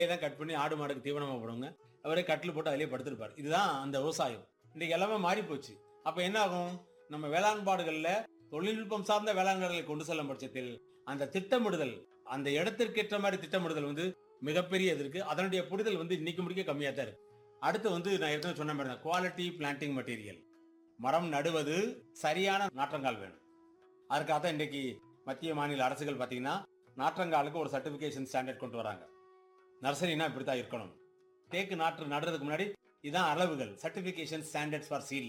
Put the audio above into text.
தான் கட் பண்ணி ஆடு மாடுக்கு தீவனமா போடுவாங்க அவரே கட்டில் போட்டு அதிலே படுத்திருப்பார் இதுதான் அந்த விவசாயம் இன்னைக்கு எல்லாமே மாறி போச்சு அப்ப என்ன ஆகும் நம்ம வேளாண்பாடுகள்ல தொழில்நுட்பம் சார்ந்த வேளாண்களை கொண்டு செல்லும் பட்சத்தில் அந்த திட்டமிடுதல் அந்த இடத்திற்கேற்ற மாதிரி திட்டமிடுதல் வந்து மிகப்பெரிய இது இருக்கு அதனுடைய புரிதல் வந்து இன்னைக்கு முடிக்க கம்மியா தான் இருக்கு அடுத்து வந்து நான் ஏற்கனவே சொன்ன மாதிரி குவாலிட்டி பிளான்டிங் மெட்டீரியல் மரம் நடுவது சரியான நாற்றங்கால் வேணும் அதுக்காக தான் இன்றைக்கு மத்திய மாநில அரசுகள் பார்த்தீங்கன்னா நாற்றங்காலுக்கு ஒரு சர்டிபிகேஷன் ஸ்டாண்டர்ட் கொண்டு வராங்க நர்சரினா இப்படித்தான் இருக்கணும் தேக்கு நாற்று நடுறதுக்கு முன்னாடி இதான் அளவுகள் சர்டிபிகேஷன் ஸ்டாண்டர்ட்ஸ் ஃபார் சீட்லிங்